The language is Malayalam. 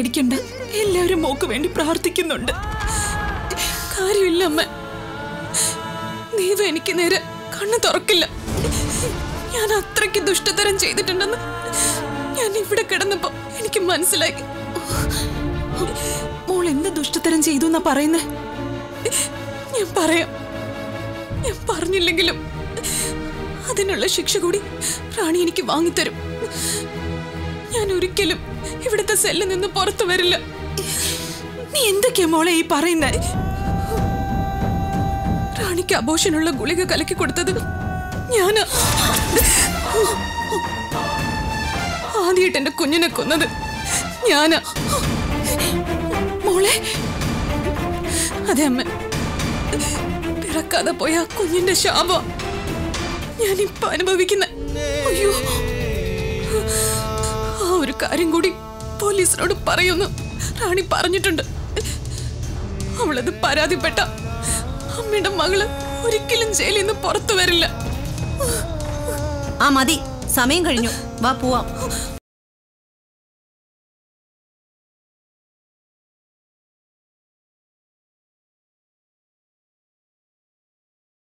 പേടിക്കണ്ട എല്ലാവരും മോക്ക് വേണ്ടി പ്രാർത്ഥിക്കുന്നുണ്ട് കാര്യമില്ല അമ്മ ദൈവം എനിക്ക് നേരെ കണ്ണു തുറക്കില്ല ഞാൻ അത്രയ്ക്ക് ദുഷ്ടതരം ചെയ്തിട്ടുണ്ടെന്ന് ഞാൻ ഇവിടെ കിടന്നപ്പോ എനിക്ക് മനസ്സിലായി മോൾ എന്ത് ദുഷ്ടതരം ചെയ്തു എന്നാ പറയുന്നേ ഞാൻ പറയാം ഞാൻ പറഞ്ഞില്ലെങ്കിലും അതിനുള്ള ശിക്ഷ കൂടി റാണി എനിക്ക് വാങ്ങിത്തരും ഞാൻ ഒരിക്കലും ഇവിടുത്തെ സെല്ലിൽ നിന്ന് പുറത്തു വരില്ല നീ എന്തൊക്കെയാ മോളെ ഈ പറയുന്നേ റാണിക്ക് അബോഷനുള്ള ഗുളിക കലക്കി കൊടുത്തത് ഞാനാ ആദ്യമായിട്ട് എന്റെ കുഞ്ഞിനെ കൊന്നത് ഞാനാ മോളെ അതെ അമ്മ പിറക്കാതെ പോയ ആ കുഞ്ഞിന്റെ ശാപം ഞാനിപ്പോ അനുഭവിക്കുന്ന അയ്യോ ആ ഒരു കാര്യം കൂടി പോലീസിനോട് പറയുന്നു റാണി പറഞ്ഞിട്ടുണ്ട് അവളത് പരാതിപ്പെട്ട അമ്മയുടെ മകള് ഒരിക്കലും ജയിലിൽ നിന്ന് പുറത്തു വരില്ല ആ മതി സമയം കഴിഞ്ഞു വാ പോവാം